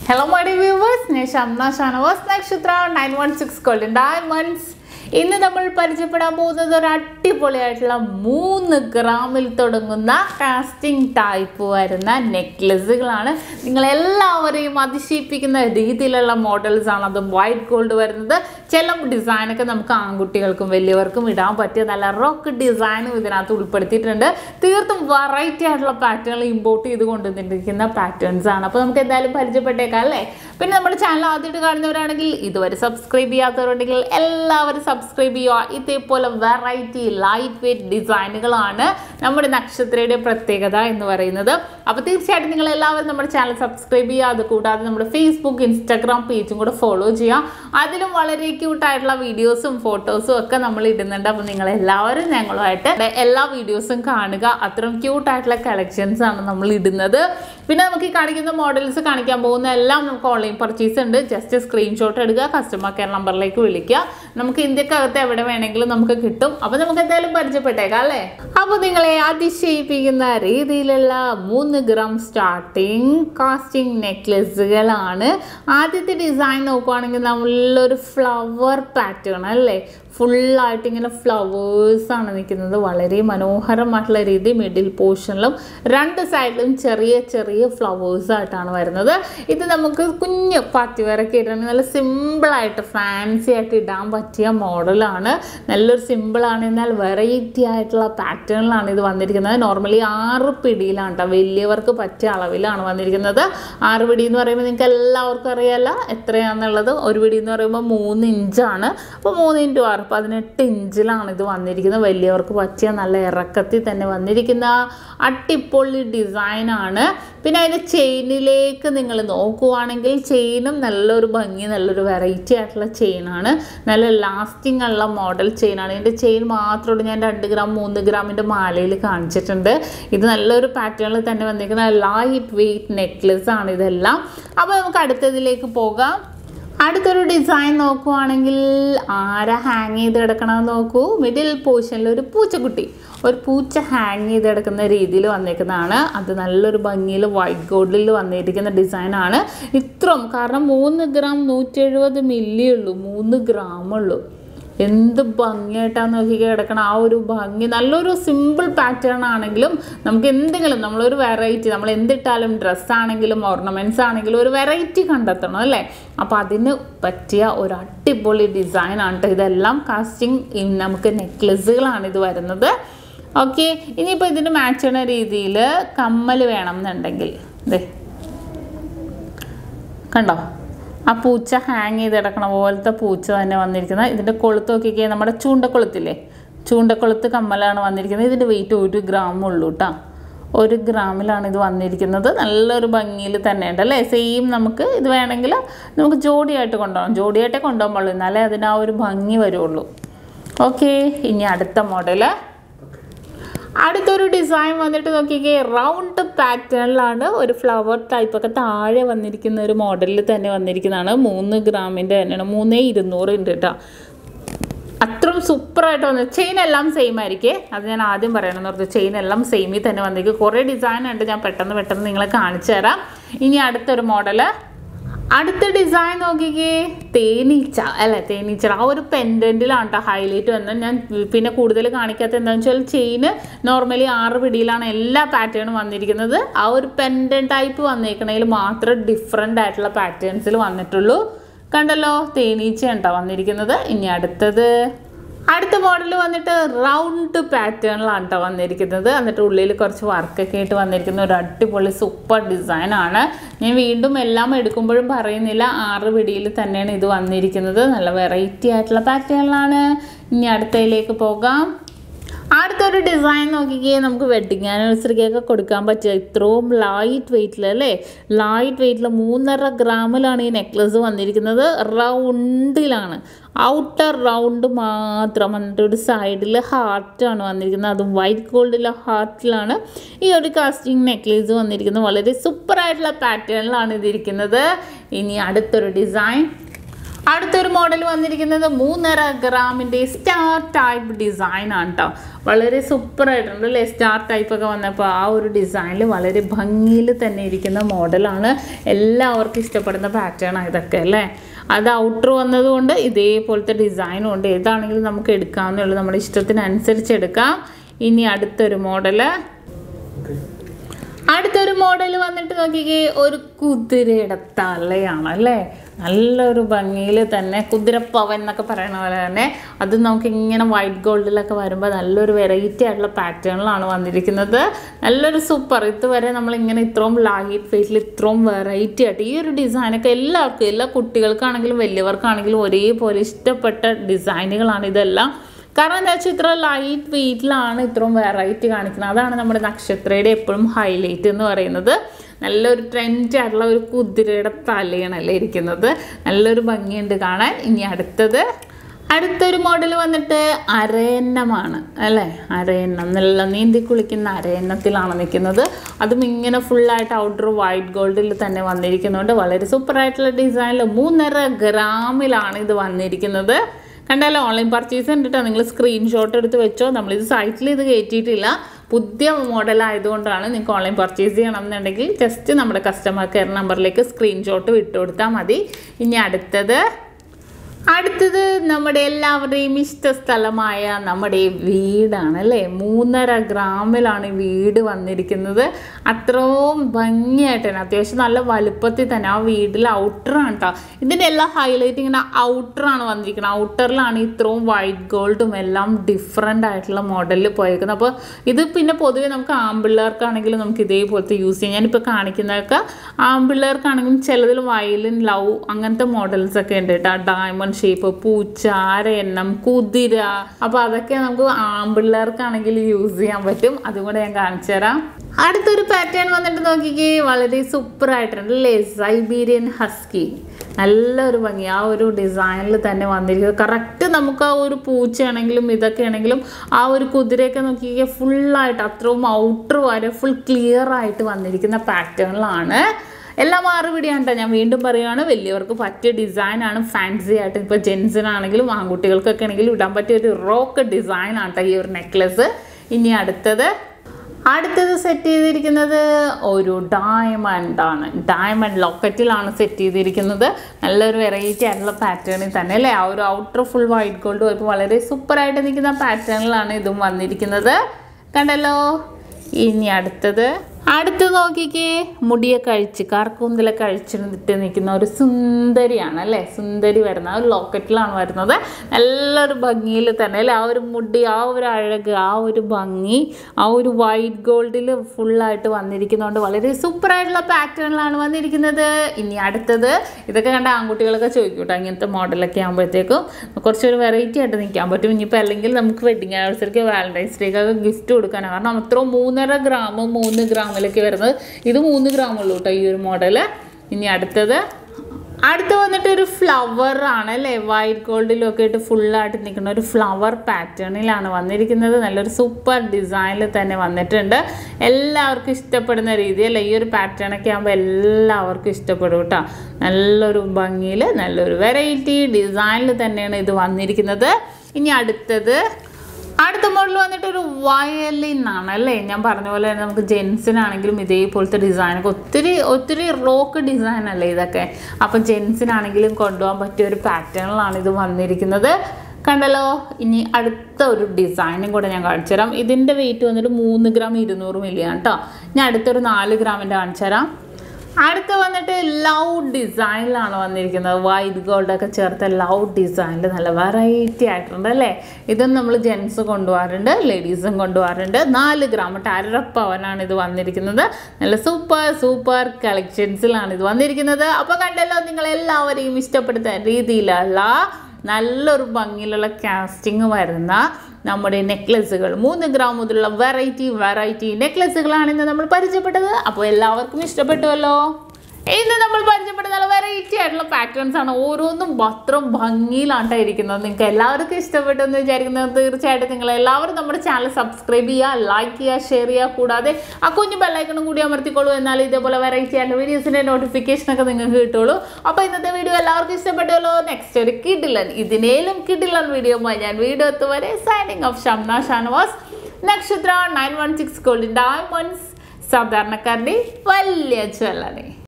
hello my viewers ഞാൻ Shamna Shanavas Nakshatra nine one six golden diamonds ഇന്ന് നമ്മൾ പരിചയപ്പെടാൻ പോകുന്നത് ഒരു അടിപൊളിയായിട്ടുള്ള മൂന്ന് ഗ്രാമിൽ തുടങ്ങുന്ന കാസ്റ്റിംഗ് ടൈപ്പ് വരുന്ന നെക്ലസുകളാണ് നിങ്ങളെല്ലാവരെയും അതിശയിപ്പിക്കുന്ന രീതിയിലുള്ള മോഡൽസ് ആണ് അതും വൈറ്റ് ഗോൾഡ് വരുന്നത് ചില ഡിസൈനൊക്കെ നമുക്ക് ആൺകുട്ടികൾക്കും വലിയവർക്കും ഇടാൻ പറ്റിയ നല്ല റോക്ക് ഡിസൈനും ഇതിനകത്ത് ഉൾപ്പെടുത്തിയിട്ടുണ്ട് തീർത്തും വെറൈറ്റി ആയിട്ടുള്ള പാറ്റേണുകൾ ഇമ്പോർട്ട് ചെയ്ത് കൊണ്ടുവന്നിരിക്കുന്ന പാറ്റേൺസ് ആണ് അപ്പോൾ നമുക്ക് എന്തായാലും പരിചയപ്പെട്ടേക്കാം അല്ലേ പിന്നെ നമ്മുടെ ചാനൽ ആദ്യമായിട്ട് കാണുന്നവരാണെങ്കിൽ ഇതുവരെ സബ്സ്ക്രൈബ് ചെയ്യാത്തവരുണ്ടെങ്കിൽ എല്ലാവരും സബ്സ്ക്രൈബ് ചെയ്യുക ഇതേപോലെ വെറൈറ്റി ലൈറ്റ് വെയ്റ്റ് ഡിസൈനുകളാണ് നമ്മുടെ നക്ഷത്രയുടെ പ്രത്യേകത എന്ന് പറയുന്നത് അപ്പോൾ തീർച്ചയായിട്ടും നിങ്ങൾ എല്ലാവരും നമ്മുടെ ചാനൽ സബ്സ്ക്രൈബ് ചെയ്യുക അത് കൂടാതെ നമ്മുടെ ഫേസ്ബുക്ക് ഇൻസ്റ്റാഗ്രാം പേജും കൂടെ ഫോളോ ചെയ്യുക അതിലും വളരെ ക്യൂട്ടായിട്ടുള്ള വീഡിയോസും ഫോട്ടോസും ഒക്കെ നമ്മൾ ഇടുന്നുണ്ട് അപ്പോൾ നിങ്ങൾ എല്ലാവരും ഞങ്ങളുമായിട്ട് എല്ലാ വീഡിയോസും കാണുക അത്രയും ക്യൂട്ടായിട്ടുള്ള കളക്ഷൻസ് ആണ് നമ്മൾ ഇടുന്നത് പിന്നെ നമുക്ക് ഈ കാണിക്കുന്ന മോഡൽസ് കാണിക്കാൻ പോകുന്ന എല്ലാം നമുക്ക് ഓൺലൈൻ പർച്ചേസ് ഉണ്ട് ജസ്റ്റ് സ്ക്രീൻഷോട്ട് എടുക്കുക കസ്റ്റമർ കെയർ നമ്പറിലേക്ക് വിളിക്കുക നമുക്ക് ഇന്ത്യക്കകത്ത് എവിടെ വേണമെങ്കിലും നമുക്ക് കിട്ടും അപ്പോൾ നമുക്ക് എന്തായാലും പരിചയപ്പെട്ടേക്കാം അല്ലേ അപ്പോൾ നിങ്ങളെ അതിശയിപ്പിക്കുന്ന രീതിയിലുള്ള മൂന്ന് ഗ്രാം സ്റ്റാർട്ടിങ് കാസ്റ്റിംഗ് നെക്ലസുകളാണ് ആദ്യത്തെ ഡിസൈൻ നോക്കുവാണെങ്കിൽ നമ്മളൊരു ഫ്ലവർ പാറ്റേൺ അല്ലേ ഫുള്ളായിട്ട് ഇങ്ങനെ ഫ്ലവേഴ്സാണ് നിൽക്കുന്നത് വളരെ മനോഹരമായിട്ടുള്ള രീതി മിഡിൽ പോർഷനിലും രണ്ട് സൈഡിലും ചെറിയ ചെറിയ ഫ്ലവേഴ്സ് ആയിട്ടാണ് വരുന്നത് ഇത് നമുക്ക് കുഞ്ഞ് പാർട്ടിവെയറൊക്കെ ഇടണമെങ്കിൽ നല്ല സിമ്പിളായിട്ട് ഫാൻസി ആയിട്ട് ഇടാൻ പറ്റിയ മോഡലാണ് നല്ലൊരു സിമ്പിളാണ് എന്നാൽ വെറൈറ്റി ആയിട്ടുള്ള പാറ്റേണിലാണ് ഇത് വന്നിരിക്കുന്നത് നോർമലി ആറ് പിടിയിലാണ് കേട്ടോ വലിയവർക്ക് പറ്റിയ അളവിലാണ് വന്നിരിക്കുന്നത് ആറ് പിടി എന്ന് പറയുമ്പോൾ നിങ്ങൾക്ക് എല്ലാവർക്കും അറിയാമല്ലോ എത്രയാണെന്നുള്ളത് ഒരു പിടി എന്ന് പറയുമ്പോൾ മൂന്ന് ഇഞ്ചാണ് അപ്പോൾ മൂന്ന് ഇൻറ്റു ആറ് പതിനെട്ട് ഇഞ്ചിലാണ് ഇത് വന്നിരിക്കുന്നത് വലിയവർക്ക് പറ്റിയ നല്ല ഇറക്കത്തിൽ തന്നെ വന്നിരിക്കുന്ന അട്ടിപ്പൊളി ഡിസൈനാണ് പിന്നെ അതിൻ്റെ ചെയിനിലേക്ക് നിങ്ങൾ നോക്കുവാണെങ്കിൽ ചെയിനും നല്ലൊരു ഭംഗി നല്ലൊരു വെറൈറ്റി ആയിട്ടുള്ള ചെയിനാണ് നല്ല ലാസ്റ്റിംഗ് ഉള്ള മോഡൽ ചെയിനാണ് ഇതിൻ്റെ ചെയിൻ മാത്രമുള്ള ഞാൻ രണ്ട് ഗ്രാം മൂന്ന് ഗ്രാമിൻ്റെ മാലയിൽ കാണിച്ചിട്ടുണ്ട് ഇത് നല്ലൊരു പാറ്റേണിൽ തന്നെ വന്നിരിക്കുന്ന ലൈറ്റ് വെയ്റ്റ് നെക്ലസ് ആണ് ഇതെല്ലാം അപ്പോൾ നമുക്ക് അടുത്തതിലേക്ക് പോകാം അടുത്തൊരു ഡിസൈൻ നോക്കുവാണെങ്കിൽ ആരാ ഹാങ് ചെയ്ത് കിടക്കണമെന്ന് നോക്കൂ മിഡിൽ പോർഷനിൽ ഒരു പൂച്ചക്കുട്ടി ഒരു പൂച്ച ഹാങ് ചെയ്ത് കിടക്കുന്ന രീതിയിൽ വന്നേക്കുന്നതാണ് അത് നല്ലൊരു ഭംഗിയിൽ വൈറ്റ് ഗോൾഡിൽ വന്നിരിക്കുന്ന ഡിസൈനാണ് ഇത്രയും കാരണം മൂന്ന് ഗ്രാം നൂറ്റി എഴുപത് മില്ലി ഉള്ളൂ മൂന്ന് ഗ്രാം ഉള്ളൂ എന്ത് ഭംഗിയായിട്ടാണ് നോക്കി കിടക്കണം ആ ഒരു ഭംഗി നല്ലൊരു സിമ്പിൾ പാറ്റേൺ ആണെങ്കിലും നമുക്ക് എന്തെങ്കിലും നമ്മളൊരു വെറൈറ്റി നമ്മൾ എന്തിട്ടാലും ഡ്രസ്സാണെങ്കിലും ഓർണമെൻറ്റ്സ് ആണെങ്കിലും ഒരു വെറൈറ്റി കണ്ടെത്തണം അല്ലേ അപ്പോൾ അതിന് പറ്റിയ ഒരു അടിപൊളി ഡിസൈനാണ് കേട്ടോ ഇതെല്ലാം കാസ്റ്റിംഗ് നമുക്ക് നെക്ലസുകളാണ് ഇത് വരുന്നത് ഓക്കെ ഇനിയിപ്പോൾ ഇതിന് മാച്ച് ചെയ്യുന്ന രീതിയിൽ കമ്മൽ വേണം എന്നുണ്ടെങ്കിൽ ഇതേ കണ്ടോ ആ പൂച്ച ഹാങ് ചെയ്ത് കിടക്കണ പോലത്തെ പൂച്ച തന്നെ വന്നിരിക്കുന്നത് ഇതിൻ്റെ കൊളുത്ത് നോക്കിക്കേ നമ്മുടെ ചൂണ്ടക്കൊളുത്തില്ലേ ചൂണ്ടക്കൊളുത്ത് കമ്മലാണ് വന്നിരിക്കുന്നത് ഇതിൻ്റെ വെയിറ്റ് ഒരു ഗ്രാം ഉള്ളൂ കേട്ടോ ഒരു ഗ്രാമിലാണ് ഇത് വന്നിരിക്കുന്നത് നല്ലൊരു ഭംഗിയിൽ തന്നെ ഉണ്ട് അല്ലേ സെയിം നമുക്ക് ഇത് വേണമെങ്കിൽ നമുക്ക് ജോഡിയായിട്ട് കൊണ്ടുപോകാം ജോഡിയായിട്ടേ കൊണ്ടുപോകാൻ പാടുള്ളൂ എന്നാലേ അതിന് ആ ഒരു ഭംഗി വരുള്ളൂ ഓക്കെ ഇനി അടുത്ത മോഡല് അടുത്തൊരു ഡിസൈൻ വന്നിട്ട് നോക്കിക്കേ റൗണ്ട് പാറ്റേണിലാണ് ഒരു ഫ്ലവർ ടൈപ്പൊക്കെ താഴെ വന്നിരിക്കുന്ന ഒരു മോഡലിൽ തന്നെ വന്നിരിക്കുന്നതാണ് മൂന്ന് ഗ്രാമിൻ്റെ തന്നെയാണ് മൂന്നേ ഇരുന്നൂറ് ഉണ്ട് കേട്ടോ അത്രയും സൂപ്പറായിട്ട് വന്നു ചെയിൻ എല്ലാം സെയിം ആയിരിക്കേ അത് ഞാൻ ആദ്യം പറയണം എന്ന് പറഞ്ഞു ചെയിൻ എല്ലാം സെയിമിൽ തന്നെ വന്നിരിക്കും കുറേ ഡിസൈൻ ഉണ്ട് ഞാൻ പെട്ടെന്ന് പെട്ടെന്ന് നിങ്ങളെ കാണിച്ചു തരാം ഇനി അടുത്തൊരു മോഡല് അടുത്ത ഡിസൈൻ നോക്കിക്കേ തേനീച്ച അല്ലേ തേനീച്ച ആ ഒരു പെൻഡൻറ്റിലാണ് കേട്ടോ ഹൈലൈറ്റ് വന്നത് ഞാൻ പിന്നെ കൂടുതൽ കാണിക്കാത്ത എന്താണെന്ന് വെച്ചാൽ ചെയിന് നോർമലി ആറ് പിടിയിലാണ് എല്ലാ പാറ്റേണും വന്നിരിക്കുന്നത് ആ ഒരു പെൻഡൻ ടൈപ്പ് വന്നേക്കണതിൽ മാത്രം ഡിഫറെൻ്റ് ആയിട്ടുള്ള പാറ്റേൺസിൽ വന്നിട്ടുള്ളൂ കണ്ടല്ലോ തേനീച്ച ഉണ്ടോ വന്നിരിക്കുന്നത് ഇനി അടുത്തത് അടുത്ത മോഡൽ വന്നിട്ട് റൗണ്ട് പാറ്റേണിലാണ് കേട്ടോ വന്നിരിക്കുന്നത് എന്നിട്ട് ഉള്ളിൽ കുറച്ച് വർക്കൊക്കെ ആയിട്ട് വന്നിരിക്കുന്ന ഒരു അടിപൊളി സൂപ്പർ ഡിസൈനാണ് ഞാൻ വീണ്ടും എല്ലാം എടുക്കുമ്പോഴും പറയുന്നില്ല ആറ് പിടിയിൽ തന്നെയാണ് ഇത് വന്നിരിക്കുന്നത് നല്ല വെറൈറ്റി ആയിട്ടുള്ള പാറ്റേണിലാണ് ഇനി അടുത്തതിലേക്ക് പോകാം അടുത്തൊരു ഡിസൈൻ നോക്കിക്കേ നമുക്ക് വെഡിങ് ആനിവേഴ്സറിക്കൊക്കെ കൊടുക്കാൻ പറ്റുക ഇത്രയും ലൈറ്റ് വെയ്റ്റിൽ അല്ലേ ലൈറ്റ് വെയ്റ്റിൽ മൂന്നര ഗ്രാമിലാണ് ഈ നെക്ലസ് വന്നിരിക്കുന്നത് റൗണ്ടിലാണ് ഔട്ടർ റൗണ്ട് മാത്രം എന്നിട്ട് ഒരു സൈഡിൽ ഹാർട്ടാണ് വന്നിരിക്കുന്നത് അതും വൈറ്റ് ഗോൾഡിലെ ഹാർട്ടിലാണ് ഈ ഒരു കാസ്റ്റിംഗ് നെക്ലേസ് വന്നിരിക്കുന്നത് വളരെ സൂപ്പറായിട്ടുള്ള പാറ്റേണിലാണ് ഇതിരിക്കുന്നത് ഇനി അടുത്തൊരു ഡിസൈൻ അടുത്തൊരു മോഡൽ വന്നിരിക്കുന്നത് മൂന്നര ഗ്രാമിൻ്റെ സ്റ്റാർ ടൈപ്പ് ഡിസൈൻ ആണ് കേട്ടോ വളരെ സൂപ്പർ ആയിട്ടുണ്ട് അല്ലേ സ്റ്റാർ ടൈപ്പ് ഒക്കെ വന്നപ്പോൾ ആ ഒരു ഡിസൈനിൽ വളരെ ഭംഗിയിൽ തന്നെ ഇരിക്കുന്ന മോഡലാണ് എല്ലാവർക്കും ഇഷ്ടപ്പെടുന്ന പാറ്റേൺ ഇതൊക്കെ അല്ലേ അത് ഔട്ടർ വന്നതുകൊണ്ട് ഇതേപോലത്തെ ഡിസൈനും ഉണ്ട് ഏതാണെങ്കിലും നമുക്ക് എടുക്കാവുന്നേ ഉള്ളൂ നമ്മുടെ ഇഷ്ടത്തിനനുസരിച്ച് എടുക്കാം ഇനി അടുത്തൊരു മോഡല് അടുത്തൊരു മോഡൽ വന്നിട്ട് നോക്കിക്കേ ഒരു കുതിരയുടെ തലയാണ് അല്ലേ നല്ലൊരു ഭംഗിയിൽ തന്നെ കുതിരപ്പവൻ എന്നൊക്കെ പറയുന്ന പോലെ തന്നെ അത് നമുക്ക് ഇങ്ങനെ വൈറ്റ് ഗോൾഡിലൊക്കെ വരുമ്പോൾ നല്ലൊരു വെറൈറ്റി ആയിട്ടുള്ള പാറ്റേണിലാണ് വന്നിരിക്കുന്നത് നല്ലൊരു സൂപ്പർ ഇതുവരെ നമ്മൾ ഇങ്ങനെ ഇത്രയും ലൈറ്റ് വെയിറ്റിൽ ഇത്രയും വെറൈറ്റി ആയിട്ട് ഈ ഒരു ഡിസൈനൊക്കെ എല്ലാവർക്കും എല്ലാ കുട്ടികൾക്കാണെങ്കിലും വലിയവർക്കാണെങ്കിലും ഒരേപോലെ ഇഷ്ടപ്പെട്ട ഡിസൈനുകളാണ് ഇതെല്ലാം കാരണം എന്താ വെച്ചാൽ ഇത്ര ലൈറ്റ് വെയിറ്റിലാണ് ഇത്രയും വെറൈറ്റി കാണിക്കുന്നത് അതാണ് നമ്മുടെ നക്ഷത്രയുടെ എപ്പോഴും ഹൈലൈറ്റ് എന്ന് പറയുന്നത് നല്ലൊരു ട്രെൻഡ് ആയിട്ടുള്ള ഒരു കുതിരയുടെ തലയാണല്ലേ ഇരിക്കുന്നത് നല്ലൊരു ഭംഗിയുണ്ട് കാണാൻ ഇനി അടുത്തത് അടുത്തൊരു മോഡൽ വന്നിട്ട് അരയന്നമാണ് അല്ലേ അരയന്നം നല്ല നീന്തി കുളിക്കുന്ന അരയന്നത്തിലാണ് നിൽക്കുന്നത് അതും ഇങ്ങനെ ഫുള്ളായിട്ട് ഔട്ടർ വൈറ്റ് ഗോൾഡിൽ തന്നെ വന്നിരിക്കുന്നുണ്ട് വളരെ സൂപ്പറായിട്ടുള്ള ഡിസൈനിൽ മൂന്നര ഗ്രാമിലാണ് ഇത് വന്നിരിക്കുന്നത് കണ്ടാലോ ഓൺലൈൻ പർച്ചേസ് കണ്ടിട്ടോ നിങ്ങൾ സ്ക്രീൻഷോട്ട് എടുത്ത് വെച്ചോ നമ്മളിത് സൈറ്റിൽ ഇത് കയറ്റിയിട്ടില്ല പുതിയ മോഡൽ ആയതുകൊണ്ടാണ് നിങ്ങൾക്ക് ഓൺലൈൻ പർച്ചേസ് ചെയ്യണം എന്നുണ്ടെങ്കിൽ ജസ്റ്റ് നമ്മുടെ കസ്റ്റമർ കെയർ നമ്പറിലേക്ക് സ്ക്രീൻഷോട്ട് വിട്ടുകൊടുത്താൽ മതി ഇനി അടുത്തത് അടുത്തത് നമ്മുടെ എല്ലാവരുടെയും ഇഷ്ട സ്ഥലമായ നമ്മുടെ വീടാണ് അല്ലേ മൂന്നര ഗ്രാമിലാണ് ഈ വീട് വന്നിരിക്കുന്നത് അത്രയും ഭംഗിയായിട്ട് തന്നെ അത്യാവശ്യം നല്ല വലുപ്പത്തിൽ തന്നെ ആ വീട്ടിൽ ഔട്ടറാണ് കേട്ടോ ഇതിൻ്റെ എല്ലാ ഹൈലൈറ്റ് ഇങ്ങനെ ഔട്ടറാണ് വന്നിരിക്കുന്നത് ഔട്ടറിലാണ് ഇത്രയും വൈറ്റ് ഗോൾഡും എല്ലാം ഡിഫറെൻ്റ് ആയിട്ടുള്ള മോഡലിൽ പോയേക്കുന്നത് അപ്പോൾ ഇത് പിന്നെ പൊതുവേ നമുക്ക് ആമ്പിള്ളേർക്കാണെങ്കിലും നമുക്ക് ഇതേപോലത്തെ യൂസ് ചെയ്യാം ഞാനിപ്പോൾ കാണിക്കുന്നതൊക്കെ ആമ്പിള്ളേർക്കാണെങ്കിലും ചിലതിൽ വയലിൻ ലവ് അങ്ങനത്തെ മോഡൽസ് ഒക്കെ ഉണ്ട് കേട്ടോ ഡയമണ്ട് ഷേപ്പ് പൂച്ച അരയന്നം കുതിര അപ്പോൾ അതൊക്കെ നമുക്ക് ആമ്പിള്ളേർക്കാണെങ്കിൽ യൂസ് ചെയ്യാൻ പറ്റും അതും കൂടെ ഞാൻ കാണിച്ചു തരാം അടുത്തൊരു പാറ്റേൺ വന്നിട്ട് നോക്കിക്കേ വളരെ സൂപ്പർ ആയിട്ടുണ്ട് അല്ലേ സൈബീരിയൻ ഹസ്കി നല്ലൊരു ഭംഗി ആ ഒരു ഡിസൈനിൽ തന്നെ വന്നിരിക്കുന്നത് കറക്റ്റ് നമുക്ക് ആ ഒരു പൂച്ചയാണെങ്കിലും ഇതൊക്കെ ആണെങ്കിലും ആ ഒരു കുതിരയൊക്കെ നോക്കിക്കേ ഫുള്ളായിട്ട് അത്രയും ഔട്ടർ വരെ ഫുൾ ക്ലിയർ ആയിട്ട് വന്നിരിക്കുന്ന പാറ്റേണിലാണ് എല്ലാം മാറുപിടിയാണ് കേട്ടോ ഞാൻ വീണ്ടും പറയുകയാണ് വലിയവർക്ക് പറ്റിയ ഡിസൈനാണ് ഫാൻസി ആയിട്ട് ഇപ്പോൾ ജെൻസിനാണെങ്കിലും ആൺകുട്ടികൾക്കൊക്കെ ആണെങ്കിലും ഇടാൻ പറ്റിയ ഒരു റോക്ക് ഡിസൈനാണ് കേട്ടോ ഈ ഒരു നെക്ലസ് ഇനി അടുത്തത് അടുത്തത് സെറ്റ് ചെയ്തിരിക്കുന്നത് ഒരു ഡയമണ്ട് ആണ് ഡയമണ്ട് ലോക്കറ്റിലാണ് സെറ്റ് ചെയ്തിരിക്കുന്നത് നല്ലൊരു വെറൈറ്റി ആയിട്ടുള്ള പാറ്റേണിൽ തന്നെ അല്ലേ ആ ഒരു ഔട്ടർ ഫുൾ വൈറ്റ് ഗോൾഡ് പോയപ്പോൾ വളരെ സൂപ്പറായിട്ട് നിൽക്കുന്ന പാറ്റേണിലാണ് ഇതും വന്നിരിക്കുന്നത് കണ്ടല്ലോ ഇനി അടുത്തത് അടുത്ത് നോക്കിക്കേ മുടിയെ കഴിച്ച് കാർക്കൂന്തല കഴിച്ചിട്ട് നിൽക്കുന്ന ഒരു സുന്ദരിയാണ് അല്ലേ സുന്ദരി വരുന്ന ആ ഒരു ലോക്കറ്റിലാണ് വരുന്നത് നല്ലൊരു ഭംഗിയിൽ തന്നെ അല്ലേ ആ ഒരു മുടി ആ ഒരു അഴക് ആ ഒരു ഭംഗി ആ ഒരു വൈറ്റ് ഗോൾഡിൽ ഫുള്ളായിട്ട് വന്നിരിക്കുന്നതുകൊണ്ട് വളരെ സൂപ്പറായിട്ടുള്ള പാറ്റേണിലാണ് വന്നിരിക്കുന്നത് ഇനി അടുത്തത് ഇതൊക്കെ കണ്ട ആൺകുട്ടികളൊക്കെ ചോദിക്കും കേട്ടോ ഇങ്ങനത്തെ മോഡലൊക്കെ ആകുമ്പോഴത്തേക്കും കുറച്ചൊരു വെറൈറ്റി ആയിട്ട് നിൽക്കാൻ പറ്റും ഇനിയിപ്പോൾ അല്ലെങ്കിൽ നമുക്ക് വെഡിങ് ആനിവേഴ്സറിക്ക് വാലന്റൈൻസ് ഡേക്കൊക്കെ ഗിഫ്റ്റ് കൊടുക്കാനാണ് കാരണം അത്ര മൂന്നര ഗ്രാം മൂന്ന് ഗ്രാമിലൊക്കെ വരുന്നത് ഇത് മൂന്ന് ഗ്രാമുള്ളൂ കേട്ടോ ഈ ഒരു മോഡൽ ഇനി അടുത്തത് അടുത്ത് വന്നിട്ട് ഒരു ഫ്ലവർ ആണ് അല്ലേ വൈറ്റ് ഗോൾഡിലും ഒക്കെ ഇട്ട് ഫുള്ളായിട്ട് നിൽക്കുന്ന ഒരു ഫ്ലവർ പാറ്റേണിലാണ് വന്നിരിക്കുന്നത് നല്ലൊരു സൂപ്പർ ഡിസൈനിൽ തന്നെ വന്നിട്ടുണ്ട് എല്ലാവർക്കും ഇഷ്ടപ്പെടുന്ന രീതിയിൽ ഈ ഒരു പാറ്റേൺ ഒക്കെ ആകുമ്പോൾ എല്ലാവർക്കും ഇഷ്ടപ്പെടും കേട്ടോ നല്ലൊരു ഭംഗിയിൽ നല്ലൊരു വെറൈറ്റി ഡിസൈനിൽ തന്നെയാണ് ഇത് വന്നിരിക്കുന്നത് ഇനി അടുത്തത് അടുത്ത മോഡൽ വന്നിട്ട് ഒരു വയലിൻ ആണ് അല്ലേ ഞാൻ പറഞ്ഞ പോലെ തന്നെ നമുക്ക് ജെൻസിനാണെങ്കിലും ഇതേപോലത്തെ ഡിസൈനൊക്കെ ഒത്തിരി ഒത്തിരി റോക്ക് ഡിസൈൻ അല്ലേ ഇതൊക്കെ അപ്പം ജെൻസിനാണെങ്കിലും കൊണ്ടുപോകാൻ പറ്റിയ ഒരു പാറ്റേണിലാണ് ഇത് വന്നിരിക്കുന്നത് കണ്ടല്ലോ ഇനി അടുത്ത ഒരു ഡിസൈനും കൂടെ ഞാൻ കാണിച്ചു തരാം ഇതിൻ്റെ വെയിറ്റ് വന്നിട്ട് മൂന്ന് ഗ്രാം ഇരുന്നൂറ് മില്ലിയാണ് കേട്ടോ ഞാൻ അടുത്തൊരു നാല് ഗ്രാമിൻ്റെ കാണിച്ചു തരാം അടുത്ത് വന്നിട്ട് ലവ് ഡിസൈനിലാണ് വന്നിരിക്കുന്നത് വൈറ്റ് ഗോൾഡ് ഒക്കെ ചേർത്ത ലവ് ഡിസൈനിൽ നല്ല വെറൈറ്റി ആയിട്ടുണ്ട് അല്ലേ ഇതും നമ്മൾ ജെൻസ് കൊണ്ടുപോകാറുണ്ട് ലേഡീസും കൊണ്ടുപോകാറുണ്ട് നാല് ഗ്രാം അര പവനാണ് ഇത് വന്നിരിക്കുന്നത് നല്ല സൂപ്പർ സൂപ്പർ കളക്ഷൻസിലാണ് ഇത് വന്നിരിക്കുന്നത് അപ്പോൾ കണ്ടല്ലോ നിങ്ങൾ എല്ലാവരെയും ഇഷ്ടപ്പെടുന്ന രീതിയിലുള്ള നല്ലൊരു ഭംഗിയിലുള്ള കാസ്റ്റിംഗ് വരുന്ന നമ്മുടെ നെക്ലസുകൾ മൂന്ന് ഗ്രാം മുതലുള്ള വെറൈറ്റി വെറൈറ്റി നെക്ലസുകളാണ് ഇന്ന് നമ്മൾ പരിചയപ്പെട്ടത് അപ്പോൾ എല്ലാവർക്കും ഇഷ്ടപ്പെട്ടുവല്ലോ ഇന്ന് നമ്മൾ പരിചയപ്പെടുന്ന വെറൈറ്റി ആയിട്ടുള്ള പാറ്റേൺസ് ആണ് ഓരോന്നും പത്രം ഭംഗിയിലാണ് ഇരിക്കുന്നത് നിങ്ങൾക്ക് എല്ലാവർക്കും ഇഷ്ടപ്പെട്ടെന്ന് വിചാരിക്കുന്നത് തീർച്ചയായിട്ടും നിങ്ങൾ എല്ലാവരും നമ്മുടെ ചാനൽ സബ്സ്ക്രൈബ് ചെയ്യുക ലൈക്ക് ചെയ്യുക ഷെയർ ചെയ്യുക കൂടാതെ ആ കുഞ്ഞു ബെല്ലൈക്കണും കൂടി അമർത്തിക്കോളൂ എന്നാൽ ഇതേപോലെ വെറൈറ്റി ആയിട്ടുള്ള വീഡിയോസിൻ്റെ നോട്ടിഫിക്കേഷൻ ഒക്കെ നിങ്ങൾക്ക് കിട്ടുള്ളൂ അപ്പോൾ ഇന്നത്തെ വീഡിയോ എല്ലാവർക്കും ഇഷ്ടപ്പെട്ടല്ലോ നെക്സ്റ്റ് ഒരു കിഡിലൻ ഇതിനേലും കിഡിലൻ വീഡിയോ ഞാൻ വീഡിയോ എത്തുവരെ signing off Shamna Shanavas Nakshatra nine one six gold diamonds സാധാരണക്കാരുടെ വലിയ ജ്വല്ലറി